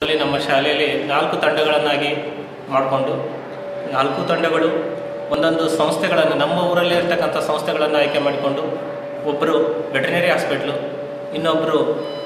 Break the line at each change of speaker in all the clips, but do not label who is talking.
ಅಲ್ಲಿ ನಮ್ಮ ಶಾಲೆಯಲ್ಲಿ ನಾಲ್ಕು ತಂಡಗಳನ್ನಾಗಿ ಮಾಡಿಕೊಂಡು ನಾಲ್ಕು ತಂಡಗಳು ಒಂದೊಂದು ಸಂಸ್ಥೆಗಳನ್ನು ನಮ್ಮ ಊರಲ್ಲಿ ಇರ್ತಕ್ಕಂಥ ಸಂಸ್ಥೆಗಳನ್ನು ಆಯ್ಕೆ ಮಾಡಿಕೊಂಡು ಒಬ್ಬರು ವೆಟರ್ನರಿ ಹಾಸ್ಪಿಟ್ಲು ಇನ್ನೊಬ್ಬರು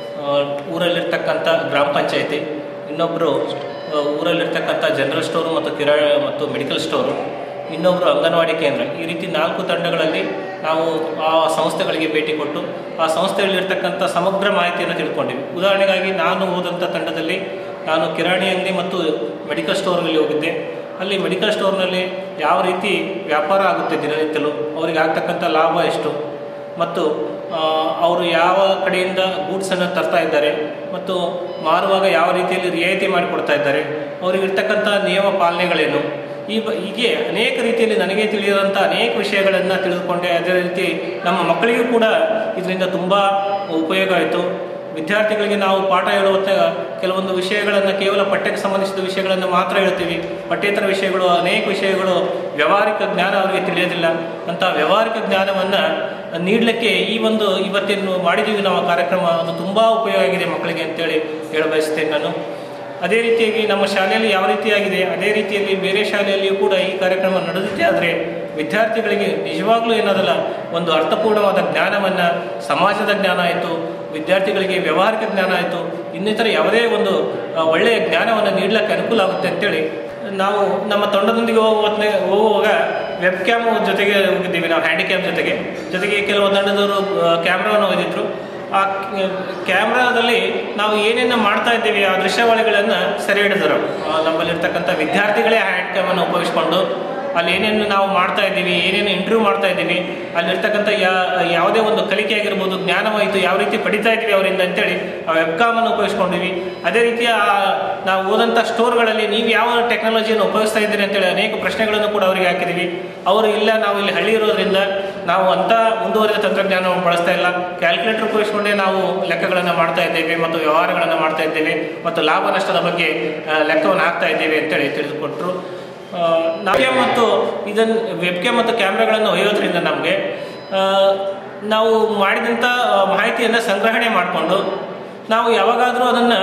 ಊರಲ್ಲಿರ್ತಕ್ಕಂಥ ಗ್ರಾಮ ಪಂಚಾಯತಿ ಇನ್ನೊಬ್ಬರು ಊರಲ್ಲಿರ್ತಕ್ಕಂಥ ಜನರಲ್ ಸ್ಟೋರು ಮತ್ತು ಕಿರಾಣ ಮತ್ತು ಮೆಡಿಕಲ್ ಸ್ಟೋರು ಇನ್ನೊಬ್ಬರು ಅಂಗನವಾಡಿ ಕೇಂದ್ರ ಈ ರೀತಿ ನಾಲ್ಕು ತಂಡಗಳಲ್ಲಿ ನಾವು ಆ ಸಂಸ್ಥೆಗಳಿಗೆ ಭೇಟಿ ಕೊಟ್ಟು ಆ ಸಂಸ್ಥೆಯಲ್ಲಿರ್ತಕ್ಕಂಥ ಸಮಗ್ರ ಮಾಹಿತಿಯನ್ನು ತಿಳ್ಕೊಂಡಿವಿ ಉದಾಹರಣೆಗಾಗಿ ನಾನು ಹೋದಂಥ ತಂಡದಲ್ಲಿ ನಾನು ಕಿರಾಣಿ ಅಂಗಡಿ ಮತ್ತು ಮೆಡಿಕಲ್ ಸ್ಟೋರ್ನಲ್ಲಿ ಹೋಗಿದ್ದೆ ಅಲ್ಲಿ ಮೆಡಿಕಲ್ ಸ್ಟೋರ್ನಲ್ಲಿ ಯಾವ ರೀತಿ ವ್ಯಾಪಾರ ಆಗುತ್ತೆ ದಿನನಿತ್ಯಲೂ ಅವರಿಗೆ ಆಗ್ತಕ್ಕಂಥ ಲಾಭ ಎಷ್ಟು ಮತ್ತು ಆ, ಅವರು ಯಾವ ಕಡೆಯಿಂದ ಗೂಡ್ಸನ್ನು ತರ್ತಾ ಇದ್ದಾರೆ ಮತ್ತು ಮಾರುವಾಗ ಯಾವ ರೀತಿಯಲ್ಲಿ ರಿಯಾಯಿತಿ ಮಾಡಿಕೊಡ್ತಾ ಇದ್ದಾರೆ ಅವರಿಗಿರ್ತಕ್ಕಂಥ ನಿಯಮ ಪಾಲನೆಗಳೇನು ಈ ಬ ಹೀಗೆ ಅನೇಕ ರೀತಿಯಲ್ಲಿ ನನಗೆ ತಿಳಿದಿರುವಂಥ ಅನೇಕ ವಿಷಯಗಳನ್ನು ತಿಳಿದುಕೊಂಡೆ ಅದೇ ರೀತಿ ನಮ್ಮ ಮಕ್ಕಳಿಗೂ ಕೂಡ ಇದರಿಂದ ತುಂಬ ಉಪಯೋಗ ಆಯಿತು ವಿದ್ಯಾರ್ಥಿಗಳಿಗೆ ನಾವು ಪಾಠ ಹೇಳುವ ಹೊತ್ತಾಗ ಕೆಲವೊಂದು ವಿಷಯಗಳನ್ನು ಕೇವಲ ಪಠ್ಯಕ್ಕೆ ಸಂಬಂಧಿಸಿದ ವಿಷಯಗಳನ್ನು ಮಾತ್ರ ಹೇಳ್ತೀವಿ ಪಠ್ಯೇತರ ವಿಷಯಗಳು ಅನೇಕ ವಿಷಯಗಳು ವ್ಯಾವಹಾರಿಕ ಜ್ಞಾನ ಅವರಿಗೆ ತಿಳಿಯೋದಿಲ್ಲ ಅಂತ ವ್ಯಾವಹಾರಿಕ ಜ್ಞಾನವನ್ನು ನೀಡಲಿಕ್ಕೆ ಈ ಒಂದು ಇವತ್ತೇನು ಮಾಡಿದ್ದೀವಿ ನಾವು ಕಾರ್ಯಕ್ರಮ ಅದು ತುಂಬ ಉಪಯೋಗ ಆಗಿದೆ ಮಕ್ಕಳಿಗೆ ಅಂತೇಳಿ ಹೇಳ ಬಯಸ್ತೇನೆ ನಾನು ಅದೇ ರೀತಿಯಾಗಿ ನಮ್ಮ ಶಾಲೆಯಲ್ಲಿ ಯಾವ ರೀತಿಯಾಗಿದೆ ಅದೇ ರೀತಿಯಲ್ಲಿ ಬೇರೆ ಶಾಲೆಯಲ್ಲಿಯೂ ಕೂಡ ಈ ಕಾರ್ಯಕ್ರಮ ನಡೆದಿದೆ ಆದರೆ ವಿದ್ಯಾರ್ಥಿಗಳಿಗೆ ನಿಜವಾಗ್ಲೂ ಏನದಲ್ಲ ಒಂದು ಅರ್ಥಪೂರ್ಣವಾದ ಜ್ಞಾನವನ್ನು ಸಮಾಜದ ಜ್ಞಾನ ಆಯಿತು ವಿದ್ಯಾರ್ಥಿಗಳಿಗೆ ವ್ಯಾವಹಾರಿಕ ಜ್ಞಾನ ಆಯಿತು ಇನ್ನಿತರ ಯಾವುದೇ ಒಂದು ಆ, ಒಳ್ಳೆಯ ಜ್ಞಾನವನ್ನು ನೀಡಲಿಕ್ಕೆ ಅನುಕೂಲ ಆಗುತ್ತೆ ಅಂತೇಳಿ ನಾವು ನಮ್ಮ ತಂಡದೊಂದಿಗೆ ಹೋಗುವ ಹೋಗುವಾಗ ವೆಬ್ ಕ್ಯಾಮ್ ಜೊತೆಗೆ ಹೋಗಿದ್ದೀವಿ ನಾವು ಹ್ಯಾಂಡಿಕ್ಯಾಮ್ ಜೊತೆಗೆ ಜೊತೆಗೆ ಕೆಲವು ತಂಡದವರು ಕ್ಯಾಮ್ರಾವನ್ನು ಒಯ್ದಿದ್ರು ಆ ಕ್ಯಾಮ್ರಾದಲ್ಲಿ ನಾವು ಏನೇನು ಮಾಡ್ತಾ ಇದ್ದೀವಿ ಆ ದೃಶ್ಯಾವಳಿಗಳನ್ನು ಸೆರೆ ಹಿಡಿದ್ರು ಆ, ನಮ್ಮಲ್ಲಿರ್ತಕ್ಕಂಥ ವಿದ್ಯಾರ್ಥಿಗಳೇ ಹ್ಯಾಂಡ್ ಕ್ಯಾಮನ್ನು ಉಪಯೋಗಿಸ್ಕೊಂಡು ಅಲ್ಲಿ ಏನೇನು ನಾವು ಮಾಡ್ತಾ ಇದ್ದೀವಿ ಏನೇನು ಇಂಟರ್ವ್ಯೂ ಮಾಡ್ತಾ ಇದ್ದೀವಿ ಅಲ್ಲಿರ್ತಕ್ಕಂಥ ಯಾ ಯಾವುದೇ ಒಂದು ಕಲಿಕೆ ಆಗಿರ್ಬೋದು ಜ್ಞಾನವಾಯಿತು ಯಾವ ರೀತಿ ಪಡಿತಾ ಇದ್ದೀವಿ ಅವರಿಂದ ಅಂತೇಳಿ ಆ ವೆಬ್ಕಾಮನ್ನು ಉಪಯೋಗಿಸ್ಕೊಂಡಿವಿ ಅದೇ ರೀತಿಯ ಆ ನಾವು ಓದಂಥ ಸ್ಟೋರ್ಗಳಲ್ಲಿ ನೀವು ಯಾವ ಟೆಕ್ನಾಲಜಿಯನ್ನು ಉಪಯೋಗಿಸ್ತಾ ಇದ್ದೀರಿ ಅಂತೇಳಿ ಅನೇಕ ಪ್ರಶ್ನೆಗಳನ್ನು ಕೂಡ ಅವರಿಗೆ ಹಾಕಿದ್ದೀವಿ ಅವರು ಇಲ್ಲ ನಾವು ಇಲ್ಲಿ ಹಳ್ಳಿ ಇರೋದ್ರಿಂದ ನಾವು ಅಂಥ ಮುಂದುವರಿದ ತಂತ್ರಜ್ಞಾನವನ್ನು ಬಳಸ್ತಾ ಇಲ್ಲ ಕ್ಯಾಲ್ಕುಲೇಟರ್ ಉಪಯೋಗಿಸ್ಕೊಂಡೇ ನಾವು ಲೆಕ್ಕಗಳನ್ನು ಮಾಡ್ತಾ ಇದ್ದೇವೆ ಮತ್ತು ವ್ಯವಹಾರಗಳನ್ನು ಮಾಡ್ತಾ ಇದ್ದೇವೆ ಮತ್ತು ಲಾಭ ನಷ್ಟದ ಬಗ್ಗೆ ಆ, ಲೆಕ್ಕವನ್ನು ಹಾಕ್ತಾ ಇದ್ದೇವೆ ಅಂತೇಳಿ ತಿಳಿದುಕೊಟ್ರು ಆ, ನಾವೇ ಮತ್ತು ಇದನ್ನು ವೆಬ್ಕೆ ಮತ್ತು ಕ್ಯಾಮ್ರಾಗಳನ್ನು ಒಯ್ಯೋದ್ರಿಂದ ನಮಗೆ ಆ, ನಾವು ಮಾಡಿದಂಥ ಆ, ಮಾಹಿತಿಯನ್ನು ಸಂಗ್ರಹಣೆ ಮಾಡಿಕೊಂಡು ನಾವು ಯಾವಾಗಾದರೂ ಅದನ್ನು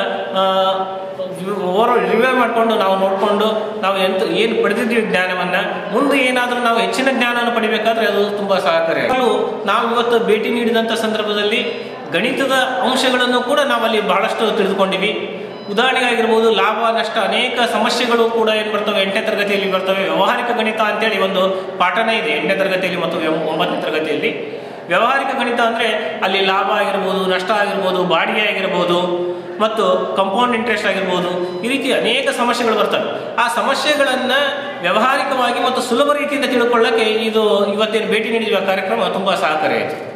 ಓವರ್ ರಿವ್ಯೂ ಮಾಡಿಕೊಂಡು ನಾವು ನೋಡಿಕೊಂಡು ನಾವು ಎಂತ ಏನು ಪಡೆದಿದ್ದೀವಿ ಜ್ಞಾನವನ್ನು ಮುಂದೆ ಏನಾದರೂ ನಾವು ಹೆಚ್ಚಿನ ಜ್ಞಾನವನ್ನು ಪಡಿಬೇಕಾದ್ರೆ ಅದು ತುಂಬ ಸಹಕಾರಿ ನಾವು ಇವತ್ತು ಭೇಟಿ ನೀಡಿದಂಥ ಸಂದರ್ಭದಲ್ಲಿ ಗಣಿತದ ಅಂಶಗಳನ್ನು ಕೂಡ ನಾವಲ್ಲಿ ಬಹಳಷ್ಟು ತಿಳಿದುಕೊಂಡಿವಿ ಉದಾಹರಣೆಗಾಗಿರ್ಬೋದು ಲಾಭ ನಷ್ಟ ಅನೇಕ ಸಮಸ್ಯೆಗಳು ಕೂಡ ಏನು ಬರ್ತವೆ ಎಂಟನೇ ತರಗತಿಯಲ್ಲಿ ಬರ್ತವೆ ವ್ಯಾವಹಾರಿಕ ಗಣಿತ ಅಂತೇಳಿ ಒಂದು ಪಾಠನೇ ಇದೆ ಎಂಟನೇ ತರಗತಿಯಲ್ಲಿ ಮತ್ತು ವ್ಯ- ಒಂಬತ್ತನೇ ತರಗತಿಯಲ್ಲಿ ವ್ಯಾವಹಾರಿಕ ಗಣಿತ ಅಂದರೆ ಅಲ್ಲಿ ಲಾಭ ಆಗಿರ್ಬೋದು ನಷ್ಟ ಆಗಿರ್ಬೋದು ಬಾಡಿಗೆ ಆಗಿರ್ಬೋದು ಮತ್ತು ಕಂಪೌಂಡ್ ಇಂಟ್ರೆಸ್ಟ್ ಆಗಿರ್ಬೋದು ಈ ರೀತಿ ಅನೇಕ ಸಮಸ್ಯೆಗಳು ಬರ್ತವೆ ಆ ಸಮಸ್ಯೆಗಳನ್ನು ವ್ಯಾವಹಾರಿಕವಾಗಿ ಮತ್ತು ಸುಲಭ ರೀತಿಯಿಂದ ತಿಳ್ಕೊಳ್ಳೋಕ್ಕೆ ಇದು ಇವತ್ತೇನು ಭೇಟಿ ನೀಡಿದ ಕಾರ್ಯಕ್ರಮ ತುಂಬ ಸಹಕಾರಿ ಆಯಿತು